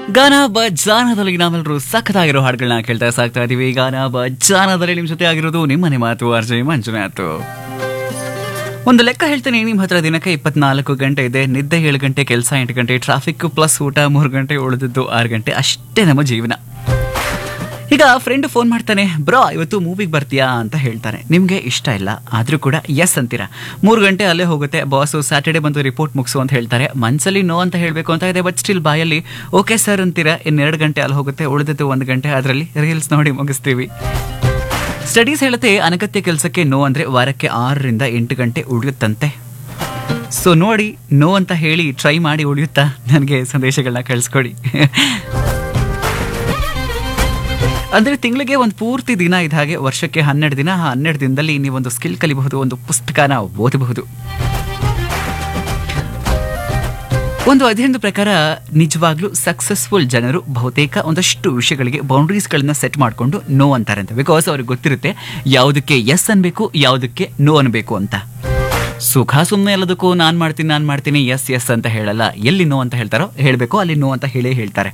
ಗಾನ ಬಜಾನದಲ್ಲಿ ನಾವೆಲ್ಲರೂ ಸಖತ್ತಾಗಿರೋ ಹಾಡುಗಳನ್ನ ಕೇಳ್ತಾ ಸಾಕ್ತಾ ಇದೀವಿ ಗಾನ ಬಜಾನದಲ್ಲಿ ನಿಮ್ ಜೊತೆ ಆಗಿರೋದು ನಿಮ್ಮನೆ ಮಾತು ಅರ್ಜಯ್ ಮಂಜುನಾಥ್ ಒಂದು ಲೆಕ್ಕ ಹೇಳ್ತೀನಿ ನಿಮ್ಮ ಹತ್ರ ದಿನಕ್ಕೆ ಇಪ್ಪತ್ನಾಲ್ಕು ಗಂಟೆ ಇದೆ ನಿದ್ದೆ ಏಳು ಗಂಟೆ ಕೆಲಸ ಎಂಟು ಗಂಟೆ ಟ್ರಾಫಿಕ್ ಪ್ಲಸ್ ಊಟ ಮೂರು ಗಂಟೆ ಉಳಿದಿದ್ದು ಆರು ಗಂಟೆ ಅಷ್ಟೇ ನಮ್ಮ ಜೀವನ ಈಗ ಫ್ರೆಂಡ್ ಫೋನ್ ಮಾಡ್ತಾನೆ ಬ್ರೋ ಇವತ್ತು ಮೂವಿಗೆ ಬರ್ತೀಯಾ ಅಂತ ಹೇಳ್ತಾನೆ ನಿಮಗೆ ಇಷ್ಟ ಇಲ್ಲ ಆದರೂ ಕೂಡ ಎಸ್ ಅಂತೀರಾ ಮೂರು ಗಂಟೆ ಅಲ್ಲೇ ಹೋಗುತ್ತೆ ಬಾಸು ಸ್ಯಾಟರ್ಡೆ ಬಂದು ರಿಪೋರ್ಟ್ ಮುಗಿಸು ಅಂತ ಹೇಳ್ತಾರೆ ಮನ್ಸಲ್ಲಿ ನೋ ಅಂತ ಹೇಳಬೇಕು ಅಂತ ಇದೆ ಬಟ್ ಸ್ಟಿಲ್ ಬಾಯಲ್ಲಿ ಓಕೆ ಸರ್ ಅಂತೀರಾ ಇನ್ನೆರಡು ಗಂಟೆ ಅಲ್ಲಿ ಹೋಗುತ್ತೆ ಉಳಿದಿದ್ದು ಒಂದು ಗಂಟೆ ಅದರಲ್ಲಿ ರೀಲ್ಸ್ ನೋಡಿ ಮುಗಿಸ್ತೀವಿ ಸ್ಟಡೀಸ್ ಹೇಳುತ್ತೆ ಅನಗತ್ಯ ಕೆಲಸಕ್ಕೆ ನೋ ಅಂದ್ರೆ ವಾರಕ್ಕೆ ಆರರಿಂದ ಎಂಟು ಗಂಟೆ ಉಳಿಯುತ್ತಂತೆ ಸೊ ನೋಡಿ ನೋ ಅಂತ ಹೇಳಿ ಟ್ರೈ ಮಾಡಿ ಉಳಿಯುತ್ತಾ ನನಗೆ ಸಂದೇಶಗಳನ್ನ ಕಳಿಸ್ಕೊಡಿ ಅಂದ್ರೆ ತಿಂಗಳಿಗೆ ಒಂದು ಪೂರ್ತಿ ದಿನ ಇದ್ದ ಹಾಗೆ ವರ್ಷಕ್ಕೆ ಹನ್ನೆರಡು ದಿನ ಆ ಹನ್ನೆರಡು ದಿನದಲ್ಲಿ ನೀವೊಂದು ಸ್ಕಿಲ್ ಕಲಿಬಹುದು ಒಂದು ಪುಸ್ತಕನ ಓದಬಹುದು ಒಂದು ಅಧ್ಯಯನದ ಪ್ರಕಾರ ನಿಜವಾಗ್ಲೂ ಸಕ್ಸಸ್ಫುಲ್ ಜನರು ಬಹುತೇಕ ಒಂದಷ್ಟು ವಿಷಯಗಳಿಗೆ ಬೌಂಡ್ರೀಸ್ಗಳನ್ನ ಸೆಟ್ ಮಾಡಿಕೊಂಡು ನೋ ಅಂತಾರಂತೆ ಬಿಕಾಸ್ ಅವ್ರಿಗೆ ಗೊತ್ತಿರುತ್ತೆ ಯಾವುದಕ್ಕೆ ಎಸ್ ಅನ್ಬೇಕು ಯಾವುದಕ್ಕೆ ನೋ ಅನ್ಬೇಕು ಅಂತ ಸುಖ ಸುಮ್ಮನೆ ಎಲ್ಲದಕ್ಕೂ ನಾನು ಮಾಡ್ತೀನಿ ನಾನು ಮಾಡ್ತೀನಿ ಎಸ್ ಎಸ್ ಅಂತ ಹೇಳಲ್ಲ ಎಲ್ಲಿ ನೋ ಅಂತ ಹೇಳ್ತಾರೋ ಹೇಳಬೇಕು ಅಲ್ಲಿ ನೋ ಅಂತ ಹೇಳೇ ಹೇಳ್ತಾರೆ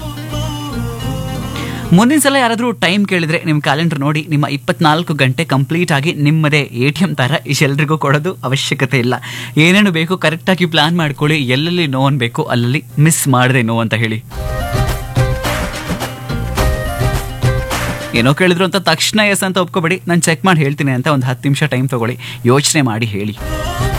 ಮುಂದಿನ ಸಲ ಯಾರಾದರೂ ಟೈಮ್ ಕೇಳಿದ್ರೆ ನಿಮ್ಮ ಕ್ಯಾಲೆಂಡರ್ ನೋಡಿ ನಿಮ್ಮ ಇಪ್ಪತ್ನಾಲ್ಕು ಗಂಟೆ ಕಂಪ್ಲೀಟ್ ಆಗಿ ನಿಮ್ಮದೇ ಎ ಟಿ ಎಂ ಥರ ಎಲ್ರಿಗೂ ಕೊಡೋದು ಅವಶ್ಯಕತೆ ಇಲ್ಲ ಏನೇನು ಬೇಕು ಕರೆಕ್ಟಾಗಿ ಪ್ಲಾನ್ ಮಾಡ್ಕೊಳ್ಳಿ ಎಲ್ಲೆಲ್ಲಿ ನೋ ಅನ್ಬೇಕು ಅಲ್ಲಲ್ಲಿ ಮಿಸ್ ಮಾಡದೆ ನೋ ಅಂತ ಹೇಳಿ ಏನೋ ಕೇಳಿದ್ರು ಅಂತ ತಕ್ಷಣ ಎಸ್ ಅಂತ ಒಪ್ಕೋಬೇಡಿ ನಾನು ಚೆಕ್ ಮಾಡಿ ಹೇಳ್ತೀನಿ ಅಂತ ಒಂದು ಹತ್ತು ನಿಮಿಷ ಟೈಮ್ ತಗೊಳ್ಳಿ ಯೋಚನೆ ಮಾಡಿ ಹೇಳಿ